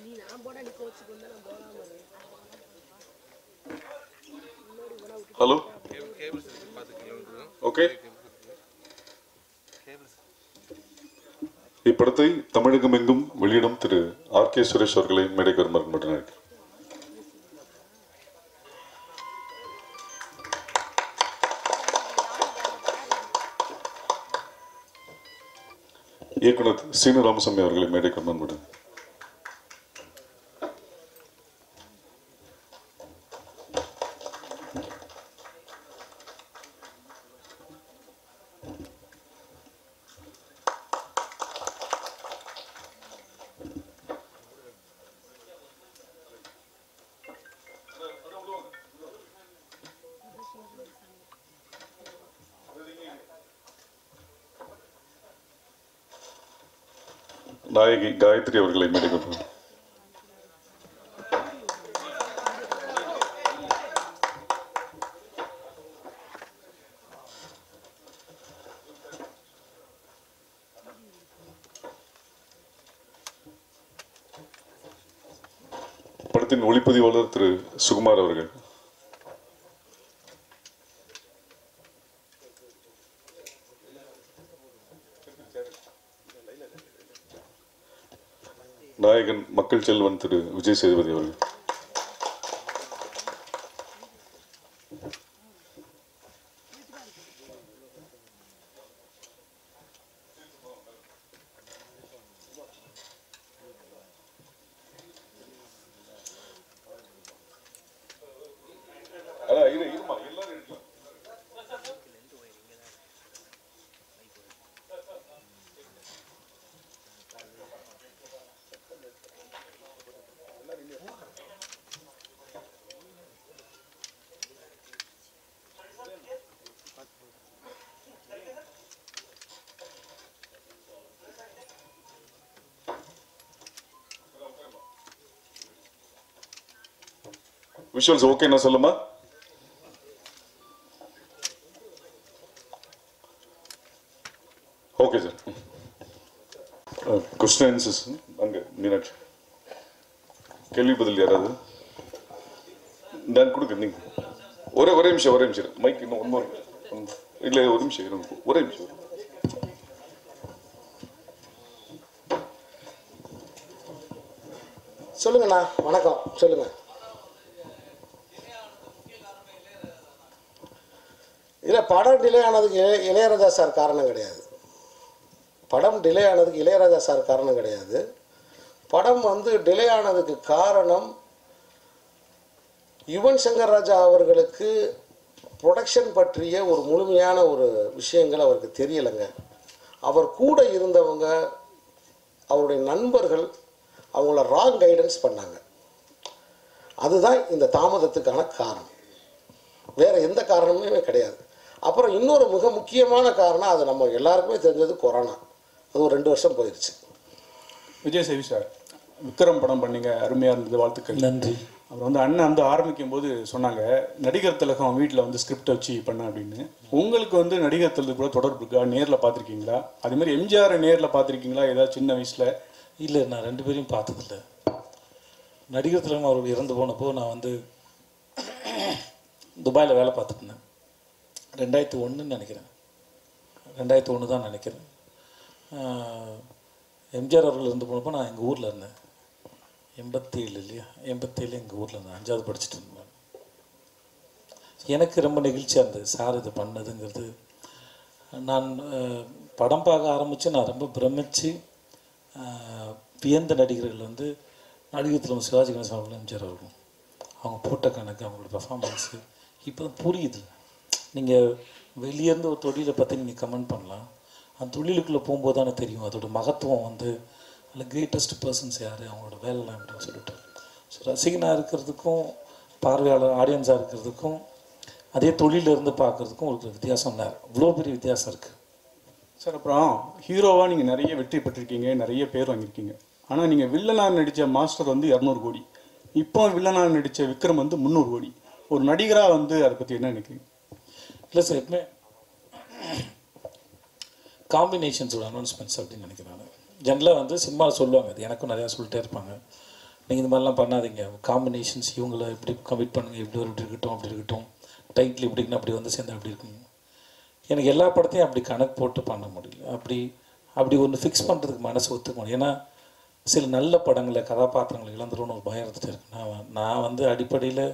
Hello okay இப்படத்தை தமிழகம் எங்கும் வெளியிடும் திரு ஆர் கே சுரேஷ் அவர்களை மேடைக்கு வருமாறு மட்டும் இயக்குனர் சீனு ராமசாமி அவர்களை மேடைக்கு வருமாறு மட்டும் நாயகி காயத்ரி அவர்களை மேடைக்கு வருமாறு படத்தின் ஒளிப்பதிவாளர் திரு சுகுமார் அவர்கள் நாயகன் மக்கள் செல்வன் திரு விஜய் சேதுபதி அவர்கள் அதான் இரு இருமா எல்லாரும் இருக்கலாம் விஷுவல்ஸ் ஓகேண்ணா சொல்லுமா ஓகே சார் கொஸ்டின் ஆன்சர்ஸ் அங்கே மீனாட்சி கேள்வி பதில் யாராவது நான் கொடுக்க நீங்க ஒரே ஒரே நிமிஷம் ஒரே நிமிஷம் மைக் இன்னும் ஒன் இல்லை ஒரு நிமிஷம் இருங்க ஒரே நிமிஷம் சொல்லுங்கண்ணா வணக்கம் சொல்லுங்க இல்லை படம் டிலே ஆனதுக்கு இளைய- இளையராஜா சார் காரணம் கிடையாது படம் டிலே ஆனதுக்கு இளையராஜா சார் காரணம் கிடையாது படம் வந்து டிலே ஆனதுக்கு காரணம் யுவன் சங்கர் ராஜா அவர்களுக்கு ப்ரொடக்ஷன் பற்றிய ஒரு முழுமையான ஒரு விஷயங்கள் அவருக்கு தெரியலைங்க அவர் கூட இருந்தவங்க அவருடைய நண்பர்கள் அவங்கள ராங் கைடன்ஸ் பண்ணாங்க அதுதான் இந்த தாமதத்துக்கான காரணம் வேற எந்த காரணமுமே கிடையாது அப்புறம் இன்னொரு மிக முக்கியமான காரணம் அது நம்ம எல்லாருக்குமே தெரிஞ்சது கொரோனா அது ஒரு ரெண்டு வருஷம் போயிடுச்சு விஜய் சேவி சார் விக்ரம் படம் பண்ணீங்க அருமையாக இருந்தது வாழ்த்துக்கள் நன்றி அப்புறம் வந்து அண்ணன் வந்து ஆரம்பிக்கும் போது சொன்னாங்க நடிகர் திலகம் வீட்டில் வந்து ஸ்கிரிப்ட் வச்சு பண்ண அப்படின்னு உங்களுக்கு வந்து நடிகர் திலகம் கூட தொடர்பு இருக்கா நேரில் பார்த்துருக்கீங்களா அதே மாதிரி எம்ஜிஆரை நேரில் பார்த்துருக்கீங்களா ஏதாவது சின்ன வயசில் இல்லை நான் ரெண்டு பேரையும் பார்த்ததில்ல நடிகர் திலகம் அவர்கள் இறந்து போனப்போ நான் வந்து துபாயில் வேலை பார்த்துட்டு இருந்தேன் ரெண்டாயிரத்தி ஒன்றுன்னு நினைக்கிறேன் ரெண்டாயிரத்தி ஒன்று தான் நினைக்கிறேன் ஆஹ், எம்ஜிஆர் அவர்கள் இருந்து போனப்போ நான் எங்கள் ஊரில் இருந்தேன் எண்பத்தேழு இல்லையா எண்பத்தேழு எங்கள் ஊரில் இருந்தேன் அஞ்சாவது படிச்சுட்டு இருந்தேன் எனக்கு ரொம்ப நெகிழ்ச்சியாக இருந்தது சார் இது பண்ணதுங்கிறது நான் அஹ், படம் பார்க்க ஆரம்பித்து நான் ரொம்ப பிரமிச்சு அஹ், வியந்த நடிகர்கள் வந்து நடிகர் திலகம் சிவாஜி கணேசன் அவர்களும் எம்ஜிஆர் அவர்களும் அவங்க போட்ட கணக்கு அவங்களோட பெர்ஃபார்மன்ஸு இப்போ தான் புரியுது நீங்கள் வெளியேருந்து ஒரு தொழிலை பற்றி நீங்கள் கமெண்ட் பண்ணலாம் அந்த தொழிலுக்குள்ளே போகும்போது தானே தெரியும் அதோட மகத்துவம் வந்து அதில் கிரேட்டஸ்ட் பர்சன்ஸ் யார் அவங்களோட வேலைலாம் அப்படின்னு சொல்லிட்டு ஸோ ரசிகனாக இருக்கிறதுக்கும் பார்வையாளர் ஆடியன்ஸாக இருக்கிறதுக்கும் அதே தொழில இருந்து பார்க்குறதுக்கும் உங்களுக்கு வித்தியாசம் தான் இவ்வளோ பெரிய வித்தியாசம் இருக்குது சார் அப்புறம் ஹீரோவாக நீங்கள் நிறைய வெற்றி பெற்றிருக்கீங்க நிறைய பேர் வாங்கியிருக்கீங்க ஆனால் நீங்கள் வில்லனாக நடித்த மாஸ்டர் வந்து இரநூறு கோடி இப்போ வில்லனாக நடித்த விக்ரம் வந்து முந்நூறு கோடி ஒரு நடிகராக வந்து அதை பற்றி என்ன நினைக்கிறீங்க இல்லை சார் எப்பவுமே காம்பினேஷன்ஸோட அனௌன்ஸ்மெண்ட்ஸ் அப்படின்னு நினைக்கிறேன் நான் ஜென்ரலாக வந்து சினிமாவில் சொல்லுவாங்க அது எனக்கும் நிறையா சொல்லிட்டே இருப்பாங்க நீங்கள் இந்த மாதிரிலாம் பண்ணாதீங்க காம்பினேஷன்ஸ் இவங்கள இப்படி கமிட் பண்ணுங்க இப்படி ஒரு இப்படி இருக்கட்டும் அப்படி இருக்கட்டும் டைட்டில் இப்படின்னு அப்படி வந்து சேர்ந்து அப்படி இருக்குங்க எனக்கு எல்லா படத்தையும் அப்படி கணக்கு போட்டு பண்ண முடியல அப்படி அப்படி ஒன்று ஃபிக்ஸ் பண்ணுறதுக்கு மனசு ஒத்துக்க முடியும் ஏன்னா சில நல்ல படங்களை கதாபாத்திரங்களை இழந்துரும்னு ஒரு பயம் இருந்துட்டு இருக்கு நான் நான் வந்து அடிப்படையில்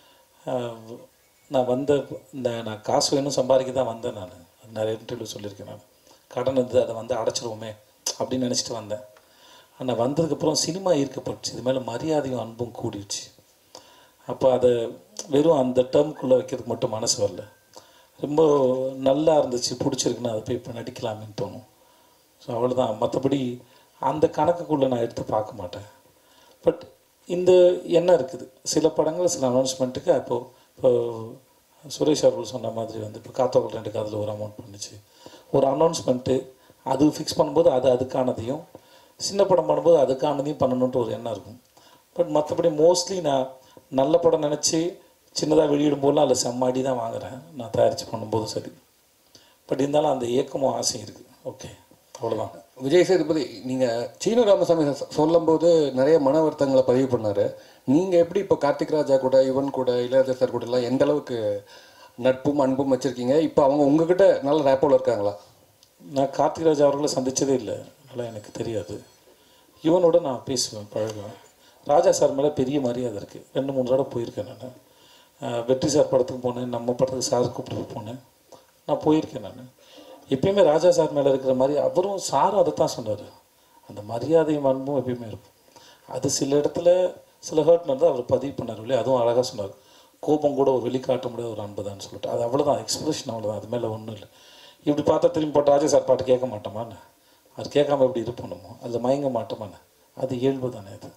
நான் வந்த இந்த நான் காசு வேணும் சம்பாதிக்க தான் வந்தேன் நான் நிறைய இன்டர்வியூ சொல்லியிருக்கேன் நான் கடன் இருந்து அதை வந்து அடைச்சிருவோமே அப்படின்னு நினச்சிட்டு வந்தேன் ஆனால் வந்ததுக்கப்புறம் சினிமா ஈர்க்கப்பட்டுச்சு இது மேலே மரியாதையும் அன்பும் கூடிடுச்சு அப்போ அதை வெறும் அந்த டேர்முக்குள்ளே வைக்கிறதுக்கு மட்டும் மனசு வரல ரொம்ப நல்லா இருந்துச்சு பிடிச்சிருக்குன்னு அதை போய் இப்போ நடிக்கலாமேன்னு தோணும் ஸோ அவ்வளோதான் மற்றபடி அந்த கணக்குக்குள்ளே நான் எடுத்து பார்க்க மாட்டேன் பட் இந்த எண்ணம் இருக்குது சில படங்கள் சில அனௌன்ஸ்மெண்ட்டுக்கு அப்போது இப்போ சுரேஷ் அவர்கள் சொன்ன மாதிரி வந்து இப்போ காத்தவர்கள் ரெண்டு காதில் ஒரு அமௌண்ட் பண்ணுச்சு ஒரு அனௌன்ஸ்மெண்ட்டு அது ஃபிக்ஸ் பண்ணும்போது அது அதுக்கானதையும் சின்ன படம் பண்ணும்போது அதுக்கானதையும் பண்ணணுன்ட்டு ஒரு எண்ணம் இருக்கும் பட் மற்றபடி மோஸ்ட்லி நான் நல்ல படம் நினச்சி சின்னதாக வெளியிடும் போதெல்லாம் அதில் செம்மாடி தான் வாங்குறேன் நான் தயாரித்து பண்ணும்போதும் சரி பட் இருந்தாலும் அந்த ஏக்கமும் ஆசையும் இருக்குது ஓகே அவ்வளோதான் விஜய் சேதுபதி நீங்கள் சீனு ராமசாமி சொ- சொல்லும்போது நிறைய மன வருத்தங்களை பதிவு பண்ணாரு நீங்கள் எப்படி இப்போ கார்த்திக் ராஜா கூட யுவன் கூட இளையராஜா சார் கூட எல்லாம் எந்த அளவுக்கு நட்பும் அன்பும் வச்சுருக்கீங்க இப்போ அவங்க உங்ககிட்ட நல்ல ரேப்போல இருக்காங்களா நான் கார்த்திக் ராஜா அவர்களை சந்திச்சதே இல்லை அதெல்லாம் எனக்கு தெரியாது இவனோட நான் பேசுவேன் பழகுவேன் ராஜா சார் மேலே பெரிய மரியாதை இருக்குது ரெண்டு மூணு தடவை போயிருக்கேன் நான் வெற்றி சார் படத்துக்கு போனேன் நம்ம படத்துக்கு சார் கூப்பிட்டு போனேன் நான் போயிருக்கேன் நான் எப்பயுமே ராஜா சார் மேலே இருக்கிற மாதிரி அவரும் சாரும் அதை தான் சொன்னார் அந்த மரியாதையும் அன்பும் எப்பயுமே இருக்கும் அது சில இடத்துல சில ஹர்ட் நடந்தால் அவர் பதிவு பண்ணார் இல்லையா அதுவும் அழகாக சொன்னார் கோபம் கூட ஒரு வெளிக்காட்ட முடியாத ஒரு அன்பு தான் சொல்லிட்டு அது அவ்வளோதான் எக்ஸ்பிரஷன் அவ்வளோதான் அது மேலே ஒன்றும் இல்லை இப்படி பார்த்தா திரும்பி போட்டு ராஜா சார் பாட்டு கேட்க மாட்டோமான்னு அது கேட்காம எப்படி இருப்பணுமோ அதில் மயங்க மாட்டோமான்னு அது இயல்பு தானே அது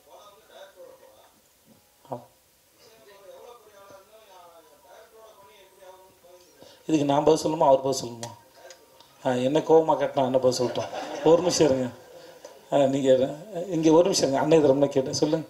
ஆ. இதுக்கு நான் பதில் சொல்லணுமா அவர் பதில் சொல்லணுமா ஆ, என்ன கோவமாக கட்டினா என்ன பதில் சொல்லட்டும் ஒரு நிமிஷம் இருங்க நீங்கள் இங்கே ஒரு நிமிஷம் இருங்க அன்னை தரம்னா கேட்டேன் சொல்லுங்க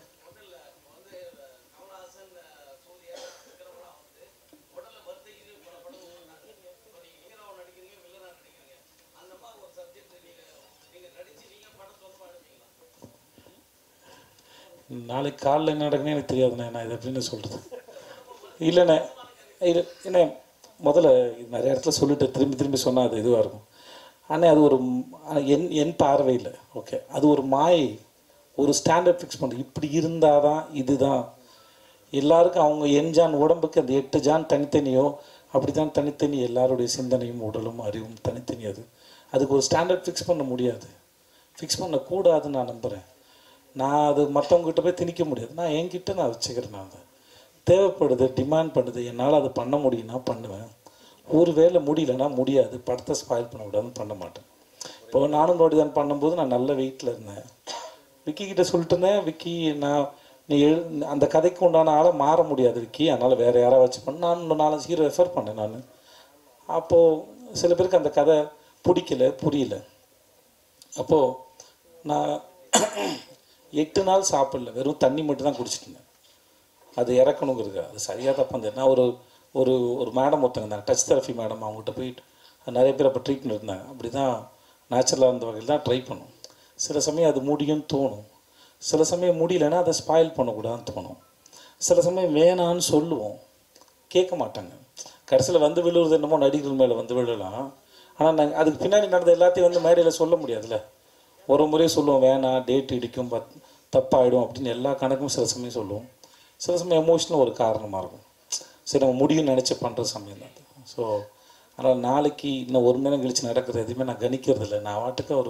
நாளைக்கு காலைல என்ன நடக்குன்னு எனக்கு தெரியாதுண்ணே நான் இதை எப்படின்னு சொல்கிறது இல்லைண்ணே இது என்ன முதல்ல இது நிறைய இடத்துல சொல்லிட்டு திரும்பி திரும்பி சொன்னால் அது இதுவாக இருக்கும் ஆனால் அது ஒரு ம்- ஆனா என் என் பார்வையில் ஓகே அது ஒரு மாயை ஒரு ஸ்டாண்டர்ட் ஃபிக்ஸ் பண்ணுறது இப்படி இருந்தால் தான் இதுதான் எல்லாருக்கும் அவங்க என் ஜான் உடம்புக்கு அந்த எட்டு ஜான் தனித்தனியோ அப்படி தான் தனித்தனி எல்லாருடைய சிந்தனையும் உடலும் அறிவும் தனித்தனி அது அதுக்கு ஒரு ஸ்டாண்டர்ட் ஃபிக்ஸ் பண்ண முடியாது ஃபிக்ஸ் பண்ணக்கூடாதுன்னு நான் நம்புகிறேன் நான் அது மற்றவங்ககிட்ட போய் திணிக்க முடியாது நான் என்கிட்ட நான் வச்சுக்கிறேன் நான் அதை தேவைப்படுது டிமாண்ட் பண்ணுது என்னால் அதை பண்ண முடியும்னா பண்ணுவேன் ஒரு வேளை முடியலன்னா முடியாது படத்தை ஸ்பாயில் பண்ண விடாதுன்னு பண்ண மாட்டேன் இப்போ நானும் நோடிதான் பண்ணும்போது நான் நல்ல வெயிட்டில் இருந்தேன் விக்கி கிட்ட சொல்லிட்டு இருந்தேன் விக்கி நான் நீ எழு அந்த கதைக்கு உண்டான ஆளை மாற முடியாது விக்கி அதனால் வேறு யாராவது வச்சு பண்ண நான் இன்னும் நாலஞ்சு ஹீரோ ரெஃபர் பண்ணேன் நான் அப்போது சில பேருக்கு அந்த கதை பிடிக்கல புரியல அப்போது நான் எட்டு நாள் சாப்பிடல வெறும் தண்ணி மட்டும் தான் குடிச்சிட்டு இருந்தேன் அது இறக்கணுங்கிறது அது சரியாக தப்பு அந்த நான் ஒரு ஒரு ஒரு மேடம் ஒருத்தங்க இருந்தாங்க டச் தெரப்பி மேடம் அவங்ககிட்ட போயிட்டு நிறைய பேர் அப்போ ட்ரீட்மெண்ட் இருந்தாங்க அப்படி தான் நேச்சுரலாக இருந்த வகையில் தான் ட்ரை பண்ணும் சில சமயம் அது முடியும்னு தோணும் சில சமயம் முடியலன்னா அதை ஸ்பாயில் பண்ணக்கூடாதுன்னு தோணும் சில சமயம் வேணான்னு சொல்லுவோம் கேட்க மாட்டாங்க கடைசியில் வந்து விழுவுறது என்னமோ நடிகர்கள் மேலே வந்து விழலாம் ஆனால் நாங்கள் அதுக்கு பின்னாடி நடந்த எல்லாத்தையும் வந்து மேடையில் சொல்ல முடியாதுல்ல ஒரு முறை சொல்லுவோம் வேணாம் டேட் இடிக்கும் பத் தப்பாயிடும் அப்படின்னு எல்லா கணக்கும் சில சமயம் சொல்லுவோம் சில சமயம் எமோஷனல் ஒரு காரணமாக இருக்கும் சரி நம்ம முடியும்னு நினச்சி பண்ணுற சமயம் தான் ஸோ அதனால் நாளைக்கு இன்னும் ஒரு மணி நேரம் கழிச்சு நடக்கிறது எதுவுமே நான் கணிக்கிறது இல்லை நான் வாட்டுக்கு ஒரு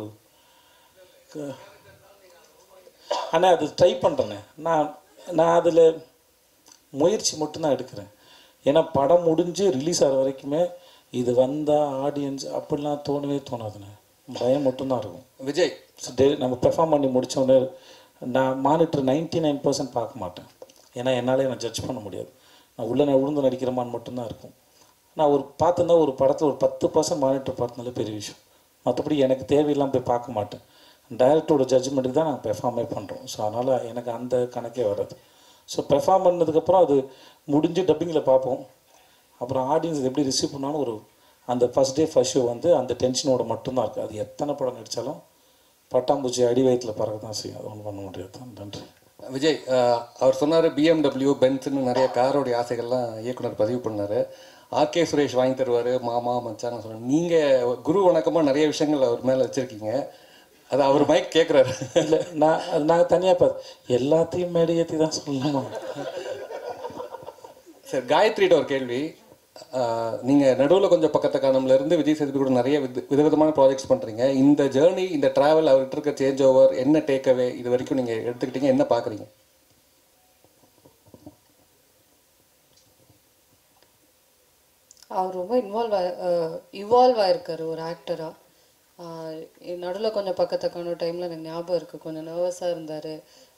க- ஆனால் அது ட்ரை பண்ணுறேனே நான் நான் அதில் முயற்சி மட்டும்தான் எடுக்கிறேன் ஏன்னா படம் முடிஞ்சு ரிலீஸ் ஆகிற வரைக்குமே இது வந்தால் ஆடியன்ஸ் அப்படிலாம் தோணவே தோணாதுண்ணே பயம் மட்டும்தான் இருக்கும் விஜய் So, டே- நம்ம பெர்ஃபார்ம் பண்ணி முடிச்ச உடனே நான் மானிட்டர் நைன்டி நைன் பர்சன்ட் பார்க்க மாட்டேன் ஏன்னா என்னாலே நான் ஜட்ஜ் பண்ண முடியாது நான் உள்ள நான் உளுந்து நடிக்கிறமான்னு மட்டும்தான் இருக்கும் நான் ஒரு பார்த்துருந்தா ஒரு படத்தில் ஒரு பத்து பர்சன்ட் மானிட்டர் பார்த்தனாலே பெரிய விஷயம் மற்றபடி எனக்கு தேவையில்லாமல் போய் பார்க்க மாட்டேன் டைரக்டரோட ஜட்ஜ்மெண்ட்டுக்கு தான் நாங்கள் பெர்ஃபார்மே பண்ணுறோம் ஸோ அதனால் எனக்கு அந்த கணக்கே வராது ஸோ பெர்ஃபார்ம் பண்ணதுக்கப்புறம் அது முடிஞ்சு டப்பிங்கில் பார்ப்போம் அப்புறம் ஆடியன்ஸ் எப்படி ரிசீவ் பண்ணாலும் ஒரு அந்த ஃபஸ்ட் டே ஃபஸ்ட் ஷோ வந்து அந்த டென்ஷனோட மட்டும்தான் இருக்குது அது எத்தனை படம் நடித்தாலும் பட்டாம்பூச்சி அடி வயிற்றில் பறக்க தான் செய்யும் அது ஒன்றும் பண்ண முடியாது நன்றி விஜய் அஹ், அவர் சொன்னார் பிஎம்டபிள்யூ பென்ஸ்னு நிறைய காரோடைய ஆசைகள்லாம் இயக்குனர் பதிவு பண்ணார் ஆர்கே சுரேஷ் வாங்கி தருவார் மாமா மச்சான்னு சொன்னார் நீங்கள் குரு வணக்கமாக நிறைய விஷயங்கள் அவர் மேலே வச்சுருக்கீங்க அது அவர் மைக் கேட்குறாரு இல்லை நான் அது நாங்கள் தனியாக பார்த்து எல்லாத்தையும் மேடை ஏற்றி தான் சொல்லணுமா சார் காயத்ரிகிட்ட ஒரு கேள்வி ஆஹ் நீங்க நடுவில் கொஞ்சம் பக்கத்த காலம்ல இருந்து விஜய் சேதுபதி கூட நிறைய வித விதவிதமான ப்ராஜெக்ட்ஸ் பண்றீங்க இந்த ஜேர்னி இந்த டிராவல் அவர்கிட்ட இருக்க சேஞ்ச் ஓவர் என்ன டேக் அவே இது வரைக்கும் நீங்க எடுத்துக்கிட்டீங்க என்ன பாக்குறீங்க அவர் ரொம்ப இன்வால்வ் இவால்வ் ஆயிருக்காரு ஒரு ஆக்டராக நடுவில் கொஞ்சம் பக்கத்தை காணும் டைமில் எனக்கு ஞாபகம் இருக்குது கொஞ்சம் நர்வஸாக இருந்தார்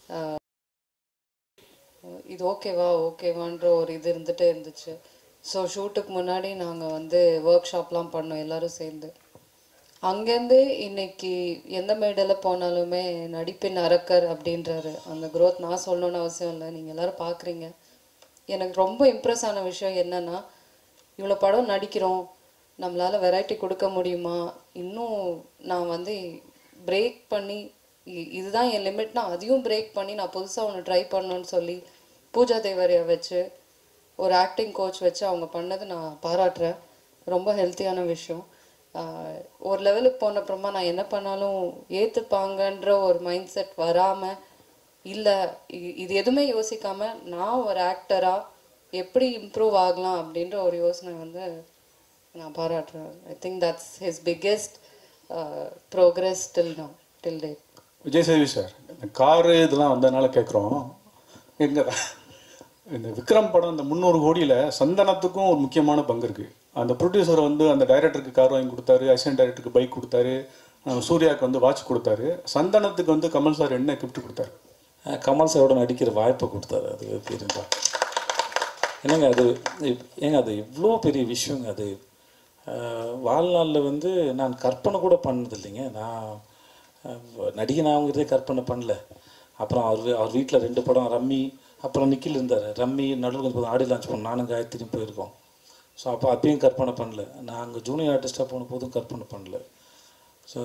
இது ஓகேவா ஓகேவான்ற ஒரு இது இருந்துகிட்டே இருந்துச்சு ஸோ ஷூட்டுக்கு முன்னாடி நாங்கள் வந்து ஒர்க் ஷாப்லாம் பண்ணோம் எல்லாரும் சேர்ந்து அங்கேருந்து இன்னைக்கு எந்த மேடையில் போனாலுமே நடிப்பின் அரக்கர் அப்படின்றாரு அந்த growth நான் சொல்லணும்னு அவசியம் இல்லை நீங்கள் எல்லாரும் பார்க்குறீங்க எனக்கு ரொம்ப இம்ப்ரெஸ் ஆன விஷயம் என்னன்னா இவ்வளோ படம் நடிக்கிறோம் நம்மளால் வெரைட்டி கொடுக்க முடியுமா இன்னும் நான் வந்து பிரேக் பண்ணி இ- இதுதான் என் லிமிட்னா அதையும் பிரேக் பண்ணி நான் புதுசாக ஒன்று ட்ரை பண்ணணும்னு சொல்லி பூஜா தேவரியை வச்சு ஒரு ஆக்டிங் கோச் வச்சு அவங்க பண்ணது நான் பாராட்டுறேன் ரொம்ப ஹெல்த்தியான விஷயம் ஆஹ் ஒரு லெவலுக்கு போனப்புறமா நான் என்ன பண்ணாலும் ஏற்றுப்பாங்கன்ற ஒரு மைண்ட் செட் வராமல் இல்லை இது எதுவுமே யோசிக்காம நான் ஒரு ஆக்டராக எப்படி இம்ப்ரூவ் ஆகலாம் அப்படின்ற ஒரு யோசனை வந்து நான் பாராட்டுறேன் I think that's his biggest progress till no till date Vijay சேவி சார் இந்த காரு இதெல்லாம் வந்ததுனால கேட்குறோம் எங்க இந்த விக்ரம் படம் இந்த முந்நூறு கோடியில் சந்தனத்துக்கும் ஒரு முக்கியமான பங்கு இருக்குது அந்த ப்ரொடியூசர் வந்து அந்த டைரக்டருக்கு கார் வாங்கி கொடுத்தாரு அசிஸ்டன்ட் டைரக்டருக்கு பைக் கொடுத்தாரு அஹ் சூர்யாவுக்கு வந்து வாட்ச் கொடுத்தாரு சந்தனத்துக்கு வந்து கமல் சார் என்ன கிஃப்ட் கொடுத்தாரு அஹ் கமல் சாரோட நடிக்கிற வாய்ப்பை கொடுத்தாரு அது பெரியப்பா என்னங்க அது இப்- ஏங்க அது எவ்வளோ பெரிய விஷயங்க அது அஹ் வாழ்நாளில் வந்து நான் கற்பனை கூட பண்ணது இல்லைங்க நான் அஹ், நடிகனாகிறதே கற்பனை பண்ணல அப்புறம் அவர் வீ- அவர் வீட்டில் ரெண்டு படம் ரம்மி அப்புறம் நிக்கில் இருந்தார் ரம்மி நடுவில் கொஞ்சம் ஆடி லான்ச் பண்ணோம் நானும் காயத்ரியும் போயிருக்கோம் ஸோ அப்போ அப்பயும் கற்பனை பண்ணல நான் அங்கே ஜூனியர் ஆர்டிஸ்ட்டாக போன போதும் கற்பனை பண்ணல ஸோ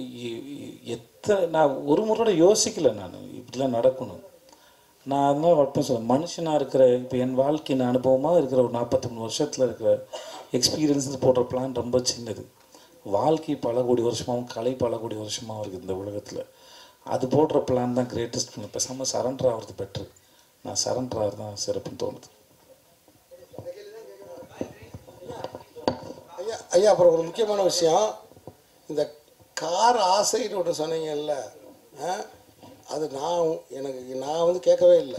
எத்தனை நான் ஒரு முறை யோசிக்கல நான் இப்படிலாம் நடக்கணும் நான் அதனால வட்டம் சொல்ல மனுஷனாக இருக்கிற இப்போ என் வாழ்க்கையின் அனுபவமாக இருக்கிற ஒரு நாற்பத்தி மூணு வருஷத்தில் இருக்கிற எக்ஸ்பீரியன்ஸ் போடுற பிளான் ரொம்ப சின்னது வாழ்க்கை பல கோடி வருஷமாகவும் கலை பல கோடி வருஷமாகவும் இருக்குது இந்த உலகத்தில் அது போடுற பிளான் தான் கிரேட்டஸ்ட் பிளான் பேசாமல் சரண்டர் ஆகிறது பெட்ரு நான் சரண்டர் ஆகிறது தான் சிறப்புன்னு தோணுது ஐயா ஐயா அப்புறம் ஒரு முக்கியமான விஷயம் இந்த கார் ஆசைன்னு ஒன்று சொன்னீங்கல்ல ஆ? அது நான் எனக்கு நான் வந்து கேட்கவே இல்லை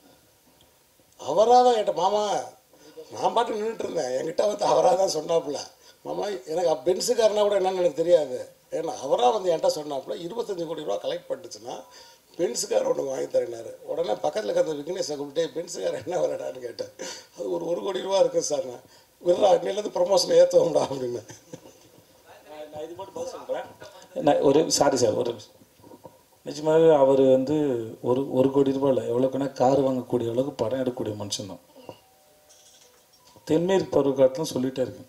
அவராக தான் கேட்டேன் மாமா நான் பாட்டு நின்றுட்டு இருந்தேன் என்கிட்ட வந்து அவராக தான் சொன்னாப்புல மாமா எனக்கு பென்ஸுக்காரனா கூட என்னன்னு எனக்கு தெரியாது ஏன்னா அவராக வந்து என்கிட்ட சொன்னாப்புல இருபத்தஞ்சு கோடி ரூபா கலெக்ட் பண்ணிச்சுன்னா பென்ஸுக்கார் ஒன்று வாங்கி தரேனாரு உடனே பக்கத்தில் இருக்கிற விக்னேஷை கூப்பிட்டு பென்ஸுக்கார் என்ன விளையாடான்னு கேட்டேன் அது ஒரு ஒரு கோடி ரூபா இருக்குது சார் நான் விடுறா இன்னிலேருந்து ப்ரமோஷன் ஏற்றுவோம்டா அப்படின்னு நான் இது மட்டும் பதில் சொல்கிறேன் நான் ஒரு சாரி சார் ஒரு நிமிஷம். நிஜமாவே அவர் வந்து ஒரு ஒரு கோடி ரூபாயில் எவ்வளோக்குன்னா கார் வாங்கக்கூடிய அளவுக்கு படம் எடுக்கக்கூடிய மனுஷன் தான் தென்மேற்கு பருவகாலத்தில் சொல்லிட்டே இருக்கேன்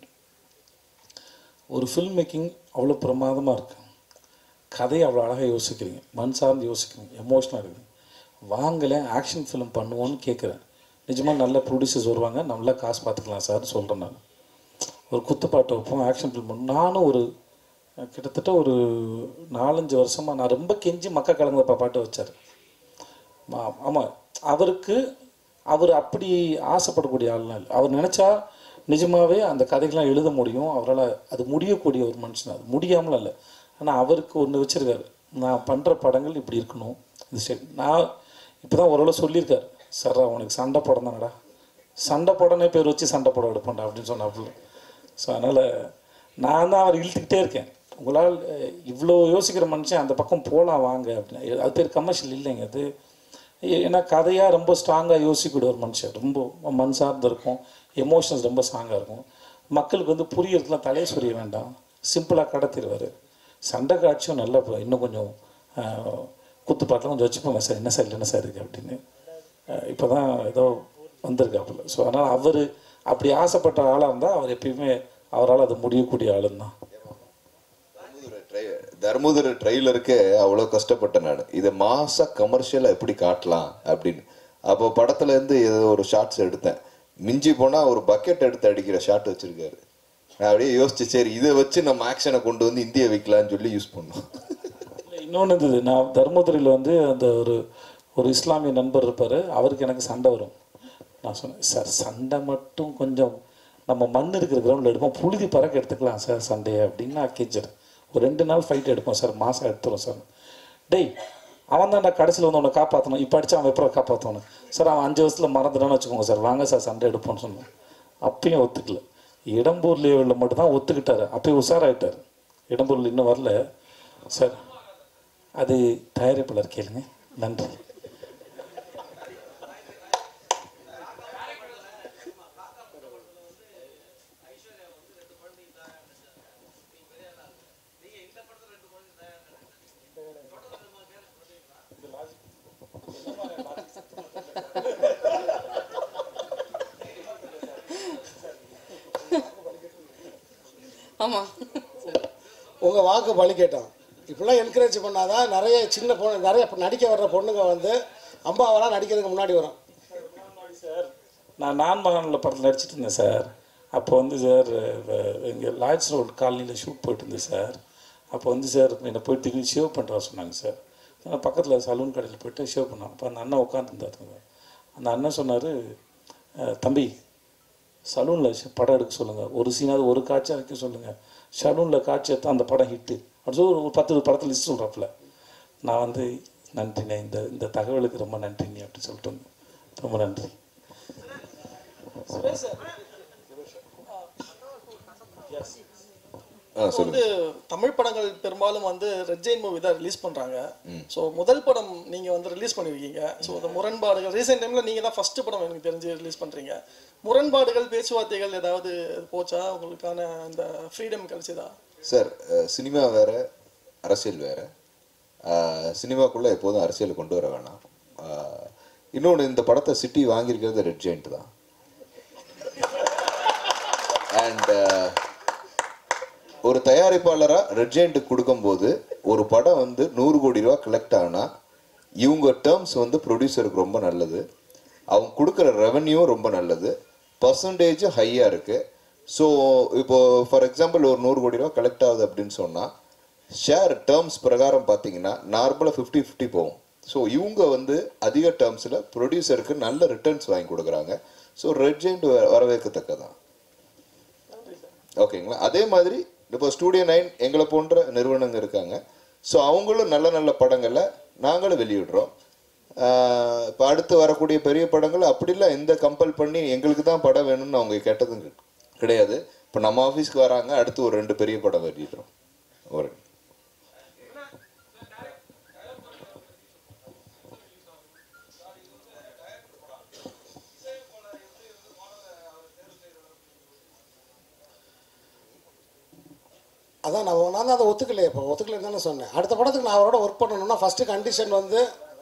ஒரு ஃபில்ம் மேக்கிங் அவ்வளோ பிரமாதமாக இருக்கு கதையை அவ்வளோ அழகாக யோசிக்கிறீங்க மண் சார்ந்து யோசிக்கிறீங்க எமோஷனாக இருக்குது வாங்கலை ஆக்ஷன் ஃபிலிம் பண்ணுவோன்னு கேட்குறேன் நிஜமாக நல்ல ப்ரொடியூசர்ஸ் வருவாங்க நல்லா காசு பார்த்துக்கலாம் சார் சொல்கிறேன் நான் ஒரு குத்துப்பாட்டு வைப்போம் ஆக்ஷன் ஃபிலிம் பண்ணும் நானும் ஒரு அஹ், கிட்டத்தட்ட ஒரு நாலஞ்சு வருஷமாக நான் ரொம்ப கெஞ்சி மக்க கலங்கப்பா பாட்டு வச்சார் ஆமாம் அவருக்கு அவர் அப்படி ஆசைப்படக்கூடிய ஆள்லாம் இல்லை அவர் நினச்சா நிஜமாவே அந்த கதைகள்லாம் எழுத முடியும் அவரால் அது முடியக்கூடிய ஒரு மனுஷன் அது முடியாமலாம் இல்லை ஆனால் அவருக்கு ஒன்று வச்சிருக்காரு நான் பண்ணுற படங்கள் இப்படி இருக்கணும் இது சரி நான் இப்போ தான் ஓரளவு சொல்லியிருக்காரு சார் உனக்கு சண்டை படம் தானடா சண்டை படனே பேர் வச்சு சண்டை படம் எடுப்பேன்டா அப்படின்னு சொன்னாப்புல ஸோ அதனால் நான் தான் அவர் இழுத்துக்கிட்டே இருக்கேன் உங்களால் அஹ், இவ்வளோ யோசிக்கிற மனுஷன் அந்த பக்கம் போகலாம் வாங்க அப்படின்னு அது பேர் கமர்ஷியல் இல்லைங்க அது ஏன்னா கதையாக ரொம்ப ஸ்ட்ராங்காக யோசிக்கக்கூடிய ஒரு மனுஷன் ரொம்ப மண் சார்ந்து இருக்கும் எமோஷன்ஸ் ரொம்ப ஸ்ட்ராங்காக இருக்கும் மக்களுக்கு வந்து புரியறதுலாம் தலையை சொரிய வேண்டாம் சிம்பிளாக கடத்திடுவார் சண்டை காட்சியும் நல்லா இப்போ இன்னும் கொஞ்சம் ஆஹ், குத்துப்பாட்டெலாம் கொஞ்சம் வச்சுப்போங்க சார் என்ன சார் என்ன சார் இருக்குது அப்படின்னு இப்போ தான் ஏதோ வந்திருக்காப்புல ஸோ அதனால் அவர் அப்படி ஆசைப்பட்ட ஆளாக இருந்தால் அவர் எப்பயுமே அவரால் அது முடியக்கூடிய ஆளுந்தான் ஒரு ட்ரை தர்மபுரி ட்ரெய்லருக்கு அவ்வளோ கஷ்டப்பட்டேன் நான் இதை மாசா கமர்ஷியலாக எப்படி காட்டலாம் அப்படின்னு அப்போ படத்துல இருந்து ஏதோ ஒரு ஷார்ட்ஸ் எடுத்தேன் மிஞ்சி போனால் ஒரு பக்கெட் எடுத்து அடிக்கிற ஷாட் வச்சிருக்காரு நான் அப்படியே யோசிச்சு சரி இதை வச்சு நம்ம ஆக்ஷனை கொண்டு வந்து இந்திய வைக்கலாம்னு சொல்லி யூஸ் பண்ணோம் இன்னொன்று இருந்தது நான் தருமபுரியில் வந்து அந்த ஒரு ஒரு இஸ்லாமிய நண்பர் இருப்பார் அவருக்கு எனக்கு சண்டை வரும் நான் சொன்னேன் சார் சண்டை மட்டும் கொஞ்சம் நம்ம மண் இருக்கிற கிரவுண்டில் எடுப்போம் புழுதி பறக்க எடுத்துக்கலாம் சார் சண்டையை அப்படின்னு நான் கேச்சர் ஒரு ரெண்டு நாள் ஃபைட் எடுப்போம் சார் மாதம் எடுத்துரும் சார் டேய் அவன் தான் கடைசியில் வந்து உன்னை காப்பாற்றணும் இப்போ அடிச்சு அவன் எப்போ காப்பாற்றணும் சார் அவன் அஞ்சு வருஷத்தில் மறந்துடான்னு வச்சுக்கோங்க சார் வாங்க சார் சண்டை எடுப்போம்னு சொன்னேன் அப்பயும் ஒத்துக்கல இடம்பூர் லெவலில் மட்டும் தான் ஒத்துக்கிட்டாரு அப்பயும் உஷாராயிட்டார் இடம்பூரில் இன்னும் வரல சார் அது தயாரிப்பாளர் கேளுங்க நன்றி ஆமா உங்கள் வாக்கு பலிக்கட்டும் இப்படிலாம் என்கரேஜ் பண்ணாதான் நிறைய சின்ன பொண்ணு நிறைய நடிக்க வர்ற பொண்ணுங்க வந்து அம்பாவெல்லாம் நடிக்கிறதுக்கு முன்னாடி வரும் நான் நான் மகனில் படத்தில் நடிச்சிட்டு இருந்தேன் சார் அப்போ வந்து சார் இங்கே லாய்ட்ஸ் ரோட் காலனியில் ஷூட் போயிட்டு இருந்தேன் சார் அப்போ வந்து சார் என்னை போய் திடீர்னு ஷேவ் பண்ணுறா சொன்னாங்க சார் நான் பக்கத்தில் சலூன் கடையில் போயிட்டு ஷேவ் பண்ணேன் அப்போ அந்த அண்ணன் உட்காந்துருந்தாருங்க அந்த அண்ணன் சொன்னார் தம்பி சலூனில் படம் எடுக்க சொல்லுங்கள் ஒரு சீனாவது ஒரு காட்சியாக வைக்க சொல்லுங்கள் சலூனில் காட்சி எடுத்தால் அந்த படம் ஹிட்டு அப்படின்னு சொல்லி ஒரு பத்து படத்தில் லிஸ்ட் சொல்கிறாப்புல நான் வந்து நன்றிண்ணே இந்த இந்த தகவலுக்கு ரொம்ப நன்றிண்ணே அப்படின்னு சொல்லிட்டு வந்தேன் ரொம்ப நன்றி ஆ சொல்லுங்க வந்து தமிழ் படங்கள் பெரும்பாலும் வந்து ரெட் ஜெயின் மூவி தான் ரிலீஸ் பண்றாங்க ஸோ முதல் படம் நீங்க வந்து ரிலீஸ் பண்ணிருக்கீங்க ஸோ அந்த முரண்பாடுகள் ரீசெண்ட் டைம்ல நீங்க தான் ஃபர்ஸ்ட் படம் எனக்கு தெரிஞ்சு ரிலீஸ் பண்றீங்க முரண்பாடுகள் பேச்சுவார்த்தைகள் ஏதாவது போச்சா உங்களுக்கான அந்த ஃப்ரீடம் கிடைச்சதா சார் அஹ், சினிமா வேற அரசியல் வேற அஹ், சினிமாக்குள்ள எப்போதும் அரசியல் கொண்டு வர வேணாம் அஹ், இன்னொன்று இந்த படத்தை சிட்டி வாங்கியிருக்கிறது ரெட் ஜெயிண்ட் தான் அண்ட் ஒரு தயாரிப்பாளராக ரெட் ஜெயிண்ட்டுக்கு கொடுக்கும்போது ஒரு படம் வந்து நூறு கோடி ரூபா கலெக்ட் ஆனால் இவங்க டேர்ம்ஸ் வந்து ப்ரொடியூசருக்கு ரொம்ப நல்லது அவங்க கொடுக்குற ரெவன்யூ ரொம்ப நல்லது பர்சன்டேஜ் ஹையாக இருக்குது ஸோ இப்போ ஃபார் எக்ஸாம்பிள் ஒரு நூறு கோடி ரூபா கலெக்ட் ஆகுது அப்படின்னு சொன்னால் ஷேர் டேர்ம்ஸ் பிரகாரம் பார்த்தீங்கன்னா நார்மலாக ஃபிஃப்டி ஃபிஃப்டி போகும் ஸோ இவங்க வந்து அதிக டேர்ம்ஸில் ப்ரொடியூசருக்கு நல்ல ரிட்டர்ன்ஸ் வாங்கி கொடுக்குறாங்க ஸோ ரெட் ஜெயிண்ட் வரவேற்கத்தக்கதான் ஓகேங்களா அதே மாதிரி இப்போ ஸ்டூடியோ நைன் எங்களை போன்ற நிறுவனங்கள் இருக்காங்க ஸோ அவங்களும் நல்ல நல்ல படங்களை நாங்களும் வெளியிடுறோம் இப்போ அடுத்து வரக்கூடிய பெரிய படங்கள் அப்படிலாம் எந்த கம்பல் பண்ணி எங்களுக்கு தான் படம் வேணும்னு அவங்க கேட்டதும் கிடை- கிடையாது இப்போ நம்ம ஆஃபீஸ்க்கு வராங்க அடுத்து ஒரு ரெண்டு பெரிய படம் வெளியிடுறோம் ஒரு அதான் நான் நான் தான் அதை ஒத்துக்கலையே இப்போ ஒத்துக்கலைன்னு தானே சொன்னேன் அடுத்த படத்துக்கு நான் அவரோட ஒர்க் பண்ணணும்னா ஃபஸ்ட்டு கண்டிஷன் வந்து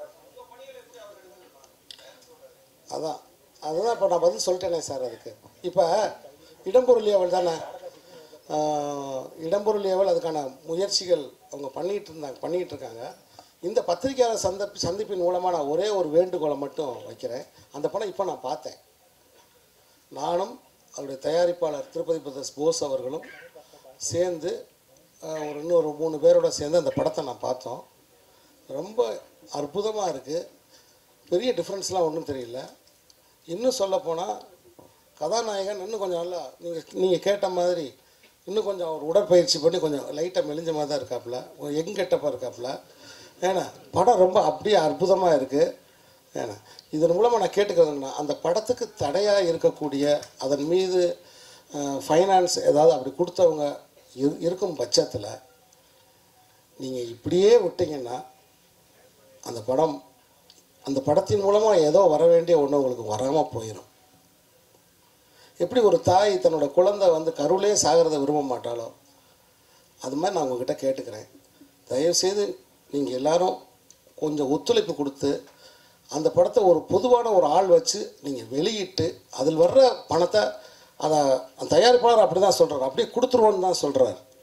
அதான் அதுதான் இப்போ நான் பதில் சொல்லிட்டேனே சார் அதுக்கு இப்போ இடம்பொருள் ஏவல் தானே ஆஹ், இடம்பொருள் ஏவல் அதுக்கான முயற்சிகள் அவங்க பண்ணிகிட்டு இருந்தாங்க பண்ணிகிட்டு இருக்காங்க இந்த பத்திரிகையாளர் சந்த சந்திப்பின் மூலமாக நான் ஒரே ஒரு வேண்டுகோளை மட்டும் வைக்கிறேன் அந்த படம் இப்போ நான் பார்த்தேன் நானும் அவருடைய தயாரிப்பாளர் திருப்பதி பிரதர்ஸ் போஸ் அவர்களும் சேர்ந்து அஹ், ஒரு இன்னொரு மூணு பேரோட சேர்ந்து அந்த படத்தை நான் பார்த்தோம் ரொம்ப அற்புதமாக இருக்குது பெரிய டிஃப்ரென்ஸ்லாம் ஒன்றும் தெரியல இன்னும் சொல்லப்போனால் கதாநாயகன் இன்னும் கொஞ்சம் நல்லா நீங்கள் நீங்கள் கேட்ட மாதிரி இன்னும் கொஞ்சம் அவர் உடற்பயிற்சி பண்ணி கொஞ்சம் லைட்டாக மெலிஞ்ச மாதிரி தான் இருக்காப்புல ஒரு யங் கெட்டப்பாக இருக்காப்புல ஏன்னா படம் ரொம்ப அப்படியே அற்புதமாக இருக்குது ஏன்னா இதன் மூலமாக நான் கேட்டுக்கிறதுன்னா அந்த படத்துக்கு தடையாக இருக்கக்கூடிய அதன் மீது ஃபைனான்ஸ் ஏதாவது அப்படி கொடுத்தவங்க இரு இருக்கும் பட்சத்தில் நீங்கள் இப்படியே விட்டீங்கன்னா அந்த படம் அந்த படத்தின் மூலமாக ஏதோ வர வேண்டிய ஒன்று உங்களுக்கு வராமல் போயிடும் எப்படி ஒரு தாய் தன்னோட குழந்தை வந்து கருவிலே சாகிறத விரும்ப மாட்டாளோ அது மாதிரி நான் உங்ககிட்ட கேட்டுக்கிறேன் தயவுசெய்து நீங்கள் எல்லாரும் கொஞ்சம் ஒத்துழைப்பு கொடுத்து அந்த படத்தை ஒரு பொதுவான ஒரு ஆள் வச்சு நீங்கள் வெளியிட்டு அதில் வர்ற பணத்தை அதை அந்த தயாரிப்பாளர் அப்படி தான் சொல்கிறார் அப்படியே கொடுத்துருவோன்னு தான் சொல்கிறார்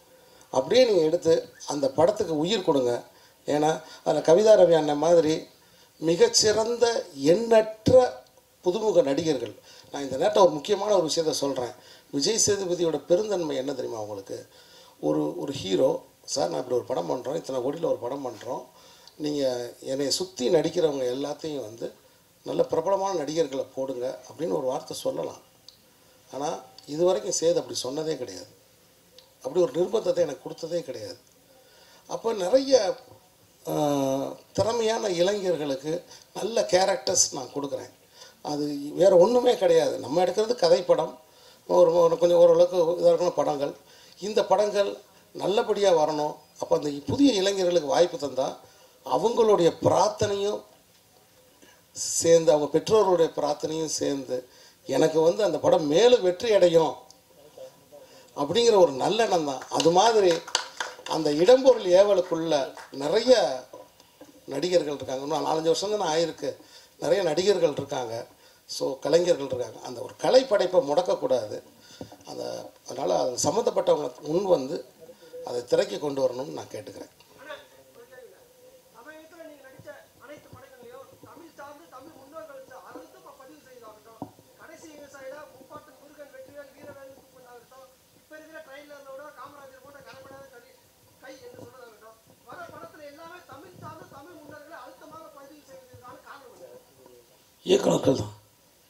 அப்படியே நீங்கள் எடுத்து அந்த படத்துக்கு உயிர் கொடுங்க ஏன்னா அதில் கவிதா ரவி அண்ணன் மாதிரி மிகச்சிறந்த எண்ணற்ற புதுமுக நடிகர்கள் நான் இந்த நேரத்தில் ஒரு முக்கியமான ஒரு விஷயத்த சொல்கிறேன் விஜய் சேதுபதியோட பெருந்தன்மை என்ன தெரியுமா உங்களுக்கு ஒரு ஒரு ஹீரோ சார் நான் இப்படி ஒரு படம் பண்ணுறோம் இத்தனை கோடியில் ஒரு படம் பண்ணுறோம் நீங்கள் என்னை சுற்றி நடிக்கிறவங்க எல்லாத்தையும் வந்து நல்ல பிரபலமான நடிகர்களை போடுங்க அப்படின்னு ஒரு வார்த்தை சொல்லலாம் ஆனால் இது வரைக்கும் சேது அப்படி சொன்னதே கிடையாது அப்படி ஒரு நிர்பந்தத்தை எனக்கு கொடுத்ததே கிடையாது அப்போ நிறைய ஆஹ், திறமையான இளைஞர்களுக்கு நல்ல கேரக்டர்ஸ் நான் கொடுக்குறேன் அது வேறு ஒன்றுமே கிடையாது நம்ம எடுக்கிறது கதைப்படம் ஒரு ஒரு கொஞ்சம் ஓரளவுக்கு இதாக இருக்கணும் படங்கள் இந்த படங்கள் நல்லபடியாக வரணும் அப்போ அந்த புதிய இளைஞர்களுக்கு வாய்ப்பு தந்தால் அவங்களுடைய பிரார்த்தனையும் சேர்ந்து அவங்க பெற்றோர்களுடைய பிரார்த்தனையும் சேர்ந்து எனக்கு வந்து அந்த படம் மேலும் வெற்றி அடையும் அப்படிங்கிற ஒரு நல்லெண்ணம் தான் அது மாதிரி அந்த இடம்பொருள் ஏவலுக்குள்ள நிறைய நடிகர்கள் இருக்காங்க இன்னும் நாலஞ்சு வருஷம் தான் ஆயிருக்கு நிறைய நடிகர்கள் இருக்காங்க ஸோ கலைஞர்கள் இருக்காங்க அந்த ஒரு கலை படைப்பை முடக்கக்கூடாது அந்த அதனால் அது சம்மந்தப்பட்டவங்க முன் வந்து அதை திரைக்கு கொண்டு வரணும்னு நான் கேட்டுக்கிறேன் தமிழகத்துல நீங்க நடிச்ச அனைத்து படங்களையும் தமிழ் சார்ந்து தமிழ் முன்னோர்கள் அறுத்து பதிவு செய்தாகட்டும் கடைசி விவசாயில முப்பாட்டு முருகன் வெற்றிவேல் வீரவேல் துப்புனாகட்டும் இப்ப இருக்கிற ட்ரெயிலரோட காமராஜர் போட்ட கரப்படாத கை கை என்று சொல்றதாகட்டும் வர படத்துல எல்லாமே தமிழ் சார்ந்து தமிழ் முன்னோர்களை அழுத்தமாக பதிவு செய்வதற்கான காரணம் என்ன? இயக்குனர்கள் தான்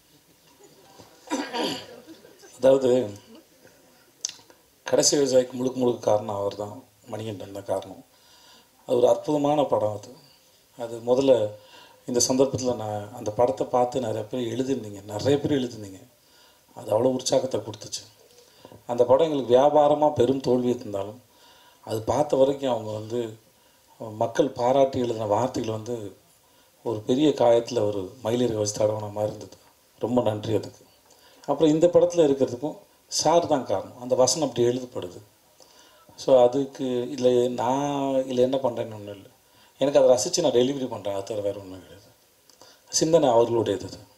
அதாவது கடைசி விவசாயிக்கு முழுக்க முழுக்க காரணம் அவர் தான் மணிகண்டன் தான் காரணம் அது ஒரு அற்புதமான படம் அது அது முதல்ல இந்த சந்தர்ப்பத்தில் நான் அந்த படத்தை பார்த்து நிறைய பேர் எழுதிருந்தீங்க நிறைய பேர் எழுதிருந்தீங்க அது அவ்வளோ உற்சாகத்தை கொடுத்துச்சு அந்த படம் எங்களுக்கு வியாபாரமாக பெரும் தோல்வி இருந்தாலும் அது பார்த்த வரைக்கும் அவங்க வந்து மக்கள் பாராட்டி எழுதின வார்த்தைகள் வந்து ஒரு பெரிய காயத்தில் ஒரு மயிலிறக வச்சு தடவன மாதிரி இருந்தது ரொம்ப நன்றி அதுக்கு அப்புறம் இந்த படத்தில் இருக்கிறதுக்கும் சார் தான் காரணம் அந்த வசனம் அப்படி எழுதப்படுது ஸோ அதுக்கு இல்லை நான் இல்லை என்ன பண்ணுறேன்னு ஒன்றும் இல்லை எனக்கு அதை ரசித்து நான் டெலிவரி பண்ணுறேன் அது தவிர வேறு ஒன்றும் கிடையாது சிந்தனை அவர்களுடையது அது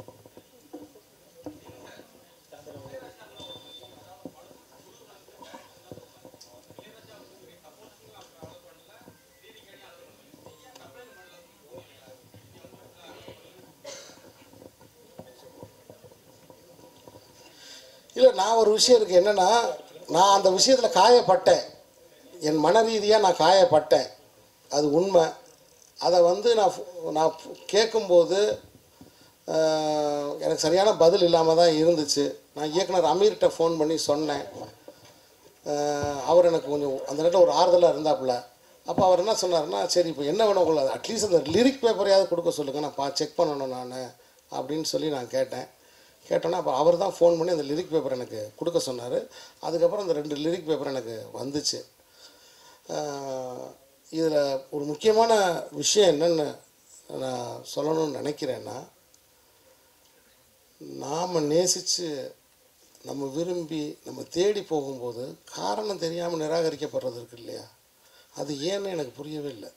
இல்லை நான் ஒரு விஷயம் இருக்குது என்னென்னா நான் அந்த விஷயத்தில் காயப்பட்டேன் என் மன ரீதியாக நான் காயப்பட்டேன் அது உண்மை அதை வந்து நான் ஃபு- நான் ஃபு- கேட்கும்போது ஆஹ், எனக்கு சரியான பதில் இல்லாமல் தான் இருந்துச்சு நான் இயக்குனர் அமீர்கிட்ட ஃபோன் பண்ணி சொன்னேன் ஆஹ், அவர் எனக்கு கொஞ்சம் அந்த நேரத்தில் ஒரு ஆறுதலாக இருந்தாப்புல அப்போ அவர் என்ன சொன்னார்னா சரி இப்போ என்ன வேணும் உங்களுக்கு அட்லீஸ்ட் அந்த லிரிக் பேப்பரையாவது கொடுக்க சொல்லுங்கள் நான் பா செக் பண்ணணும் நான் அப்படின்னு சொல்லி நான் கேட்டேன் கேட்டோன்னா அப்போ அவர் தான் ஃபோன் பண்ணி அந்த லிரிக் பேப்பர் எனக்கு கொடுக்க சொன்னார் அதுக்கப்புறம் அந்த ரெண்டு லிரிக் பேப்பர் எனக்கு வந்துச்சு இதில் ஒரு முக்கியமான விஷயம் என்னென்னு நான் சொல்லணும்னு நினைக்கிறேன்னா நாம் நேசித்து நம்ம விரும்பி நம்ம தேடி போகும்போது காரணம் தெரியாமல் நிராகரிக்கப்படுறது இருக்கு இல்லையா அது ஏன்னு எனக்கு புரியவே இல்லை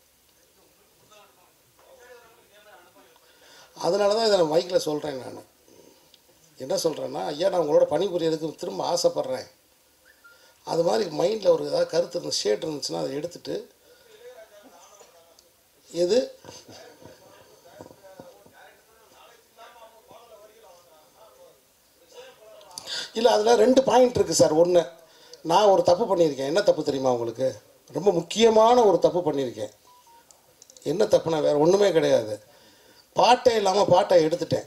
அதனால தான் இதை நான் மைக்கில் சொல்கிறேன் நான் என்ன சொல்கிறேன்னா ஐயா நான் உங்களோட பணிபுரியறதுக்கு திரும்ப ஆசைப்பட்றேன் அது மாதிரி மைண்டில் ஒரு ஏதாவது கருத்து இருந்து ஷேட் இருந்துச்சுன்னா அதை எடுத்துட்டு எது இல்லை அதில் ரெண்டு பாயிண்ட் இருக்குது சார் ஒன்று நான் ஒரு தப்பு பண்ணியிருக்கேன் என்ன தப்பு தெரியுமா உங்களுக்கு ரொம்ப முக்கியமான ஒரு தப்பு பண்ணியிருக்கேன் என்ன தப்புனா வேறு ஒன்றுமே கிடையாது பாட்டே இல்லாமல் பாட்டை எடுத்துட்டேன்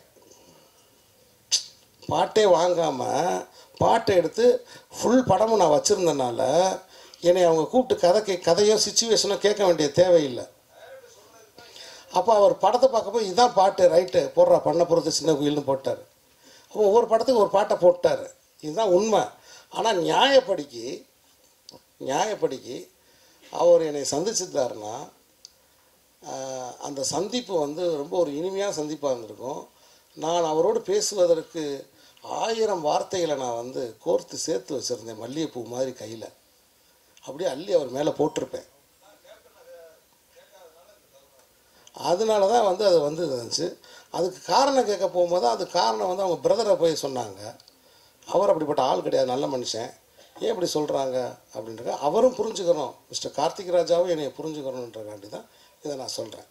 பாட்டே வாங்காமல் பாட்டை எடுத்து ஃபுல் படமும் நான் வச்சுருந்தனால என்னை அவங்க கூப்பிட்டு கதை கே கதையோ சுச்சுவேஷனோ கேட்க வேண்டிய தேவையில்லை அப்போ அவர் படத்தை பார்க்கும்போது இதான் பாட்டு ரைட்டு போடுறா பண்ண பொறுத்து சின்ன குயில்னு போட்டார் அப்போ ஒவ்வொரு படத்துக்கு ஒரு பாட்டை போட்டார் இதுதான் உண்மை ஆனால் நியாயப்படிக்கு நியாயப்படிக்கு அவர் என்னை சந்திச்சிருந்தாருன்னா ஆஹ், அந்த சந்திப்பு வந்து ரொம்ப ஒரு இனிமையான சந்திப்பாக இருந்திருக்கும் நான் அவரோடு பேசுவதற்கு ஆயிரம் வார்த்தைகளை நான் வந்து கோர்த்து சேர்த்து வச்சுருந்தேன் மல்லிகைப்பூ மாதிரி கையில் அப்படியே அள்ளி அவர் மேலே போட்டிருப்பேன் அதனால தான் வந்து அது வந்து இருந்துச்சு அதுக்கு காரணம் கேட்க போகும்போது அது காரணம் வந்து அவங்க பிரதரை போய் சொன்னாங்க அவர் அப்படிப்பட்ட ஆள் கிடையாது நல்ல மனுஷன் ஏன் இப்படி சொல்கிறாங்க அப்படின்றத அவரும் புரிஞ்சுக்கணும் மிஸ்டர் கார்த்திக் ராஜாவும் என்னை புரிஞ்சுக்கணுன்றக்காண்டி தான் இதை நான் சொல்கிறேன்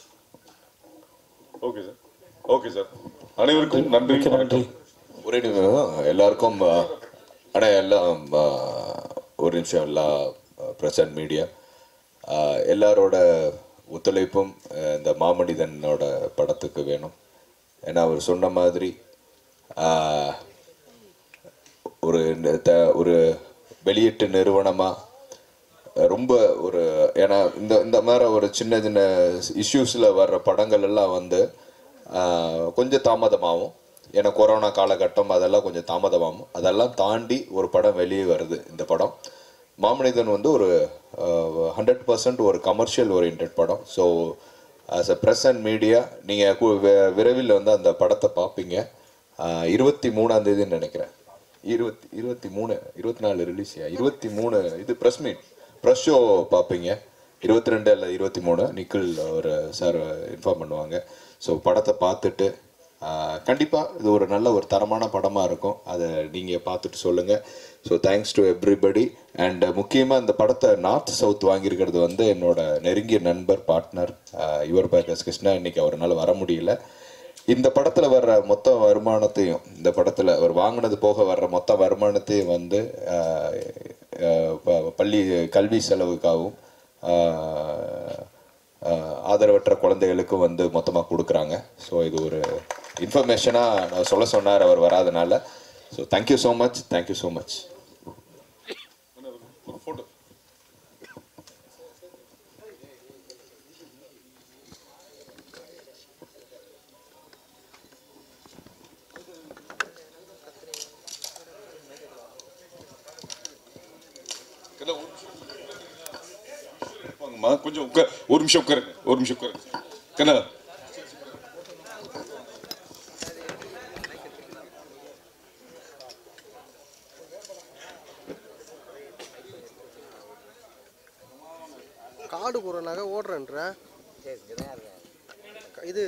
ஓகே சார் ஓகே சார் அனைவருக்கும் நன்றி மிக்க நன்றி ஒரே நிமிஷம் எல்லாருக்கும் அஹ், அண்ணா எல்லாம் அஹ், ஒரு நிமிஷம் எல்லா பிரசன்ட் மீடியா எல்லாரோட ஒத்துழைப்பும் அஹ், இந்த மாமனிதனோட படத்துக்கு வேணும் ஏன்னா அவர் சொன்ன மாதிரி அஹ், ஒரு ந- த- ஒரு வெளியீட்டு நிறுவனமாக ரொம்ப ஒரு ஏன்னா இந்த இந்த மாதிரி ஒரு சின்ன சின்ன இஷ்யூஸில் வர்ற படங்கள் எல்லாம் வந்து ஆஹ், கொஞ்சம் தாமதமாகும் ஏன்னா கொரோனா காலகட்டம் அதெல்லாம் கொஞ்சம் தாமதமாகும் அதெல்லாம் தாண்டி ஒரு படம் வெளியே வருது இந்த படம் மாமனிதன் வந்து ஒரு ஹண்ட்ரட் பர்சன்ட் ஒரு கமர்ஷியல் ஓரியன்ட் படம் so as a press and media நீங்கள் விரைவில் வந்து அந்த படத்தை பார்ப்பீங்க இருபத்தி மூணாம் தேதின்னு நினைக்கிறேன் இருபத்தி இருபத்தி மூணு இருபத்தி நாலு ரிலீஸ் இருபத்தி மூணு இது ப்ரெஸ் மீட் ப்ரெஸ் ஷோ பார்ப்பீங்க இருபத்தி ரெண்டு இல்லை இருபத்தி மூணு நிக்கில் ஒரு சார் இன்ஃபார்ம் பண்ணுவாங்க ஸோ படத்தை பார்த்துட்டு கண்டிப்பாக இது ஒரு நல்ல ஒரு தரமான படமாக இருக்கும் அதை நீங்கள் பார்த்துட்டு சொல்லுங்கள் so thanks to everybody and முக்கியமாக இந்த படத்தை நார்த் சவுத் வாங்கியிருக்கிறது வந்து என்னோட நெருங்கிய நண்பர் பார்ட்னர் யுவர் பேக்கர்ஸ் கிருஷ்ணா இன்னைக்கு அவரால் வர முடியல இந்த படத்துல வர்ற மொத்த வருமானத்தையும் இந்த படத்துல அவர் வாங்கினது போக வர்ற மொத்த வருமானத்தையும் வந்து ஆஹ், ஆஹ், ப- பள்ளி கல்வி செலவுக்காகவும் ஆஹ், ஆஹ், ஆதரவற்ற குழந்தைகளுக்கும் வந்து மொத்தமாக கொடுக்குறாங்க ஸோ இது ஒரு இன்ஃபர்மேஷனாக நான் சொல்ல சொன்னார் அவர் வராதனால so thank you so much thank you so much ஒரு ஃபோட்டோ வாங்கம்மா கொஞ்சம் உட்கார் ஒரு நிமிஷம் உட்காருங்க ஒரு நிமிஷம் உட்காருங்க கண்ணா காடு போகிற நகை ஓடுறேன்ற இது